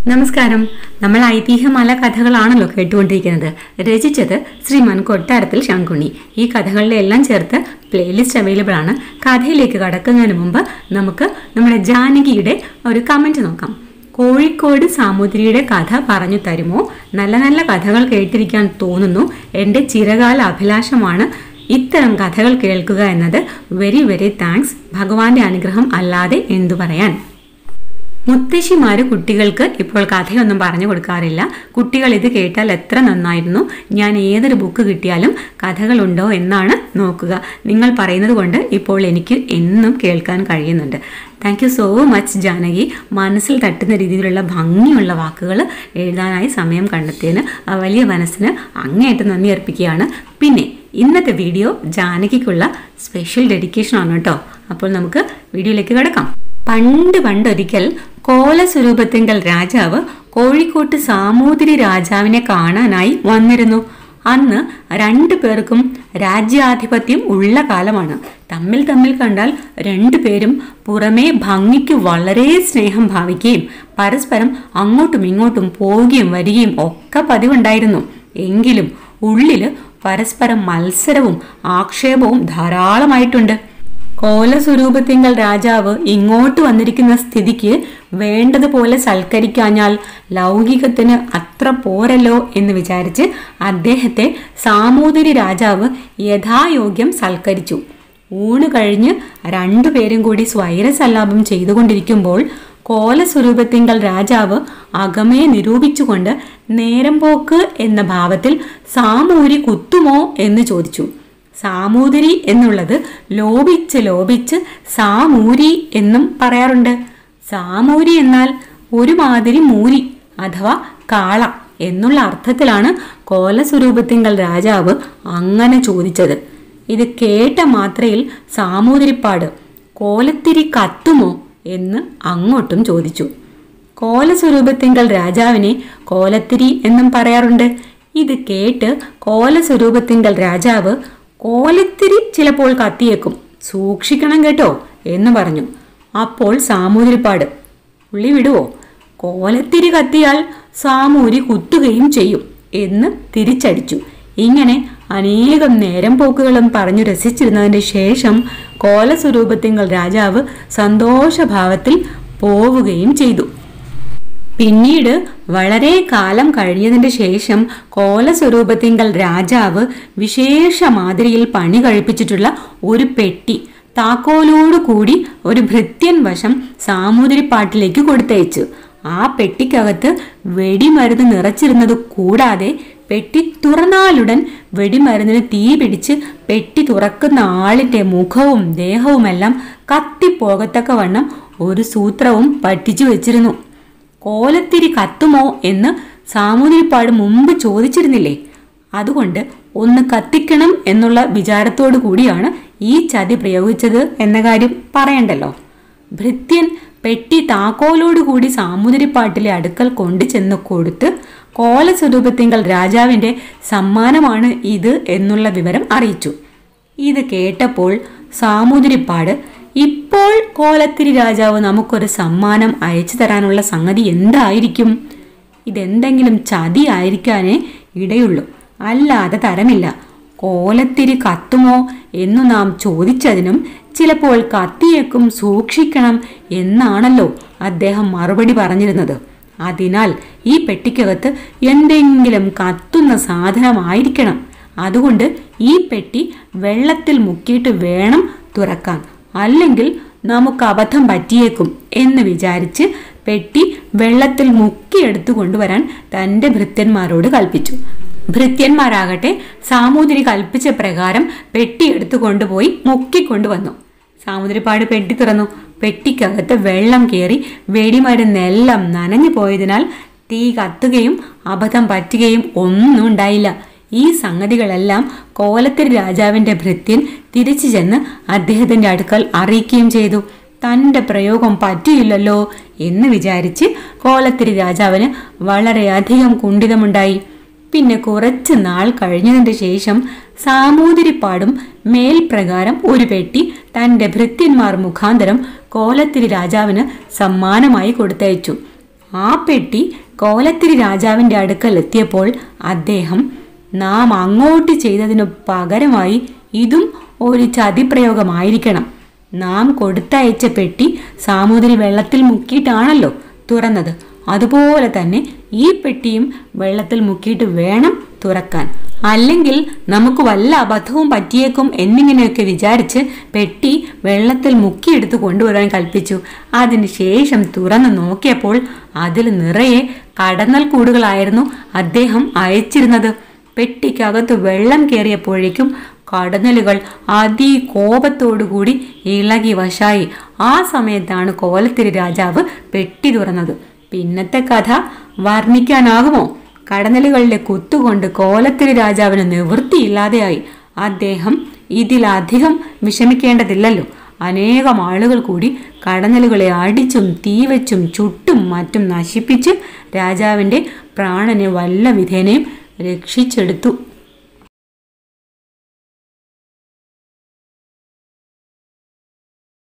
നമസ്കാരം നമ്മൾ ഐതിഹ്യമാല കഥകളാണല്ലോ കേട്ടുകൊണ്ടിരിക്കുന്നത് രചിച്ചത് ശ്രീമാൻ കൊട്ടാരത്തിൽ ശങ്കുണ്ണി ഈ കഥകളുടെ എല്ലാം ചേർത്ത് പ്ലേലിസ്റ്റ് അവൈലബിൾ ആണ് കഥയിലേക്ക് കടക്കുന്നതിന് മുമ്പ് നമുക്ക് നമ്മുടെ ജാനകിയുടെ ഒരു കമന്റ് നോക്കാം കോഴിക്കോട് സാമുദ്രിയുടെ കഥ പറഞ്ഞു തരുമോ നല്ല നല്ല കഥകൾ കേട്ടിരിക്കാൻ തോന്നുന്നു എൻ്റെ ചിരകാല അഭിലാഷമാണ് ഇത്തരം കഥകൾ കേൾക്കുക എന്നത് വെരി വെരി താങ്ക്സ് ഭഗവാന്റെ അനുഗ്രഹം അല്ലാതെ എന്തു പറയാൻ മുത്തശ്ശിമാര് കുട്ടികൾക്ക് ഇപ്പോൾ കഥയൊന്നും പറഞ്ഞു കൊടുക്കാറില്ല കുട്ടികൾ ഇത് കേട്ടാൽ എത്ര നന്നായിരുന്നു ഞാൻ ഏതൊരു ബുക്ക് കിട്ടിയാലും കഥകളുണ്ടോ എന്നാണ് നോക്കുക നിങ്ങൾ പറയുന്നത് കൊണ്ട് ഇപ്പോൾ എനിക്ക് എന്നും കേൾക്കാൻ കഴിയുന്നുണ്ട് thank you so much Janaki മനസ്സിൽ തട്ടുന്ന രീതിയിലുള്ള ഭംഗിയുള്ള വാക്കുകൾ എഴുതാനായി സമയം കണ്ടെത്തിയതിന് ആ വലിയ മനസ്സിന് അങ്ങേയറ്റം നന്ദി അർപ്പിക്കുകയാണ് പിന്നെ ഇന്നത്തെ വീഡിയോ ജാനകിക്കുള്ള സ്പെഷ്യൽ ഡെഡിക്കേഷൻ ആണ് കേട്ടോ അപ്പോൾ നമുക്ക് വീഡിയോയിലേക്ക് കിടക്കാം പണ്ട് പണ്ടൊരിക്കൽ കോലസ്വരൂപത്തിങ്കൽ രാജാവ് കോഴിക്കോട്ട് സാമൂതിരി രാജാവിനെ കാണാനായി വന്നിരുന്നു അന്ന് രണ്ടു പേർക്കും രാജ്യാധിപത്യം ഉള്ള കാലമാണ് തമ്മിൽ തമ്മിൽ കണ്ടാൽ രണ്ടുപേരും പുറമേ ഭംഗിക്ക് വളരെ സ്നേഹം ഭാവിക്കുകയും പരസ്പരം അങ്ങോട്ടും ഇങ്ങോട്ടും പോവുകയും വരികയും ഒക്കെ പതിവുണ്ടായിരുന്നു എങ്കിലും ഉള്ളില് പരസ്പരം മത്സരവും ആക്ഷേപവും ധാരാളമായിട്ടുണ്ട് കോലസ്വരൂപത്തിങ്കൽ രാജാവ് ഇങ്ങോട്ട് വന്നിരിക്കുന്ന സ്ഥിതിക്ക് വേണ്ടതുപോലെ സൽക്കരിക്കാഞ്ഞാൽ ലൗകികത്തിന് അത്ര പോരല്ലോ എന്ന് വിചാരിച്ച് അദ്ദേഹത്തെ സാമൂതിരി രാജാവ് യഥായോഗ്യം സൽക്കരിച്ചു ഊണ് കഴിഞ്ഞ് രണ്ടുപേരും കൂടി സ്വൈരസല്ലാപം ചെയ്തുകൊണ്ടിരിക്കുമ്പോൾ കോലസ്വരൂപത്തിങ്കൽ രാജാവ് അകമേ നിരൂപിച്ചുകൊണ്ട് നേരം പോക്ക് എന്ന ഭാവത്തിൽ സാമൂരി കുത്തുമോ എന്ന് ചോദിച്ചു സാമൂതിരി എന്നുള്ളത് ലോപിച്ച് ലോപിച്ച് സാമൂരി എന്നും പറയാറുണ്ട് സാമൂരി എന്നാൽ ഒരുമാതിരി മൂരി അഥവാ കാള എന്നുള്ള അർത്ഥത്തിലാണ് കോലസ്വരൂപത്തിങ്കൽ രാജാവ് അങ്ങനെ ചോദിച്ചത് ഇത് കേട്ട മാത്രയിൽ സാമൂതിരിപ്പാട് കോലത്തിരി കത്തുമോ എന്ന് അങ്ങോട്ടും ചോദിച്ചു കോലസ്വരൂപത്തിങ്കൽ രാജാവിനെ കോലത്തിരി എന്നും പറയാറുണ്ട് ഇത് കേട്ട് കോലസ്വരൂപത്തിങ്കൽ രാജാവ് കോലത്തിരി ചിലപ്പോൾ കത്തിയേക്കും സൂക്ഷിക്കണം കേട്ടോ എന്ന് പറഞ്ഞു അപ്പോൾ സാമൂതിരിപ്പാട് പുള്ളി വിടുവോ കോലത്തിരി കത്തിയാൽ സാമൂരി കുത്തുകയും ചെയ്യും എന്ന് തിരിച്ചടിച്ചു ഇങ്ങനെ അനേകം നേരം പോക്കുകളും പറഞ്ഞു രസിച്ചിരുന്നതിന് ശേഷം കോലസ്വരൂപത്തിങ്കൽ രാജാവ് സന്തോഷഭാവത്തിൽ പോവുകയും ചെയ്തു പിന്നീട് വളരെ കാലം കഴിഞ്ഞതിന് ശേഷം കോലസ്വരൂപത്തിങ്കൽ രാജാവ് വിശേഷ മാതിരിയിൽ പണി കഴിപ്പിച്ചിട്ടുള്ള ഒരു പെട്ടി താക്കോലോടു കൂടി ഒരു ഭൃത്യൻ വശം സാമൂതിരിപ്പാട്ടിലേക്ക് കൊടുത്തയച്ചു ആ പെട്ടിക്കകത്ത് വെടിമരുന്ന് നിറച്ചിരുന്നത് കൂടാതെ പെട്ടി തുറന്നാലുടൻ വെടിമരുന്നിന് തീ പിടിച്ച് പെട്ടി തുറക്കുന്ന ആളിന്റെ മുഖവും ദേഹവുമെല്ലാം കത്തിപ്പോകത്തക്ക വണ്ണം ഒരു സൂത്രവും പറ്റിച്ചു വെച്ചിരുന്നു കോലത്തിരി കത്തുമോ എന്ന് സാമൂതിരിപ്പാട് മുമ്പ് ചോദിച്ചിരുന്നില്ലേ അതുകൊണ്ട് ഒന്ന് കത്തിക്കണം എന്നുള്ള വിചാരത്തോടു കൂടിയാണ് ഈ ചതി പ്രയോഗിച്ചത് എന്ന കാര്യം പറയണ്ടല്ലോ ഭൃത്യൻ പെട്ടി താക്കോലോടുകൂടി സാമൂതിരിപ്പാട്ടിലെ അടുക്കൽ കൊണ്ടു ചെന്ന് കൊടുത്ത് കോലസ്വരൂപത്തിങ്കൽ രാജാവിന്റെ സമ്മാനമാണ് ഇത് എന്നുള്ള വിവരം അറിയിച്ചു ഇത് കേട്ടപ്പോൾ സാമൂതിരിപ്പാട് ഇപ്പോൾ കോലത്തിരി രാജാവ് നമുക്കൊരു സമ്മാനം അയച്ചു തരാനുള്ള സംഗതി എന്തായിരിക്കും ഇതെന്തെങ്കിലും ചതി ആയിരിക്കാനേ ഇടയുള്ളൂ അല്ലാതെ തരമില്ല കോലത്തിരി കത്തുമോ എന്നു നാം ചോദിച്ചതിനും ചിലപ്പോൾ കത്തിയേക്കും സൂക്ഷിക്കണം എന്നാണല്ലോ അദ്ദേഹം മറുപടി പറഞ്ഞിരുന്നത് അതിനാൽ ഈ പെട്ടിക്കകത്ത് എന്തെങ്കിലും കത്തുന്ന സാധനമായിരിക്കണം അതുകൊണ്ട് ഈ പെട്ടി വെള്ളത്തിൽ മുക്കിയിട്ട് വേണം തുറക്കാൻ അല്ലെങ്കിൽ നമുക്ക് അബദ്ധം പറ്റിയേക്കും എന്ന് വിചാരിച്ച് പെട്ടി വെള്ളത്തിൽ മുക്കിയെടുത്തു കൊണ്ടുവരാൻ തന്റെ ഭൃത്യന്മാരോട് കൽപ്പിച്ചു ഭൃത്യന്മാരാകട്ടെ സാമൂതിരി കൽപ്പിച്ച പ്രകാരം പെട്ടി എടുത്തു കൊണ്ടുപോയി മുക്കിക്കൊണ്ടുവന്നു സാമുദ്രിപ്പാട് പെട്ടി തുറന്നു പെട്ടിക്കകത്ത് വെള്ളം കയറി വെടിമരുന്നെല്ലാം നനഞ്ഞു പോയതിനാൽ തീ കത്തുകയും അബദ്ധം പറ്റുകയും ഒന്നും ഉണ്ടായില്ല ഈ സംഗതികളെല്ലാം കോലത്തിരി രാജാവിന്റെ ഭൃത്യൻ തിരിച്ചു ചെന്ന് അദ്ദേഹത്തിന്റെ അടുക്കൽ അറിയിക്കുകയും ചെയ്തു തന്റെ പ്രയോഗം പറ്റിയില്ലല്ലോ എന്ന് വിചാരിച്ച് കോലത്തിരി രാജാവിന് വളരെയധികം കുണ്ഠിതമുണ്ടായി പിന്നെ കുറച്ച് നാൾ കഴിഞ്ഞതിന്റെ ശേഷം സാമൂതിരിപ്പാടും മേൽപ്രകാരം ഒരു പെട്ടി തന്റെ ഭൃത്യന്മാർ മുഖാന്തരം കോലത്തിരി രാജാവിന് സമ്മാനമായി കൊടുത്തയച്ചു ആ പെട്ടി കോലത്തിരി രാജാവിന്റെ അടുക്കൽ എത്തിയപ്പോൾ അദ്ദേഹം നാം അങ്ങോട്ട് ചെയ്തതിനു പകരമായി ഇതും ഒരു ചതിപ്രയോഗമായിരിക്കണം നാം കൊടുത്തയച്ച പെട്ടി സാമൂതിരി വെള്ളത്തിൽ മുക്കിയിട്ടാണല്ലോ തുറന്നത് അതുപോലെ തന്നെ ഈ പെട്ടിയും വെള്ളത്തിൽ മുക്കിയിട്ട് വേണം തുറക്കാൻ അല്ലെങ്കിൽ നമുക്ക് വല്ല അബദ്ധവും പറ്റിയേക്കും എന്നിങ്ങനെയൊക്കെ വിചാരിച്ച് പെട്ടി വെള്ളത്തിൽ മുക്കിയെടുത്ത് കൊണ്ടുവരാൻ കൽപ്പിച്ചു അതിനുശേഷം തുറന്നു നോക്കിയപ്പോൾ അതിൽ നിറയെ കടന്നൽ കൂടുകളായിരുന്നു അദ്ദേഹം അയച്ചിരുന്നത് പെട്ടിക്കകത്ത് വെള്ളം കയറിയപ്പോഴേക്കും കടന്നലുകൾ അതികോപത്തോടുകൂടി ഇളകി വശായി ആ സമയത്താണ് കോലത്തിരി രാജാവ് പെട്ടി തുറന്നത് പിന്നത്തെ കഥ വർണ്ണിക്കാനാകുമോ കടന്നലുകളിലെ കുത്തുകൊണ്ട് കോലത്തിരി രാജാവിന് നിവൃത്തിയില്ലാതെയായി അദ്ദേഹം ഇതിലധികം വിഷമിക്കേണ്ടതില്ലല്ലോ അനേകം ആളുകൾ കൂടി കടന്നലുകളെ അടിച്ചും തീവച്ചും ചുട്ടും മറ്റും നശിപ്പിച്ച് രാജാവിന്റെ പ്രാണനെ വല്ല വിധേനയും രക്ഷിച്ചെടുത്തു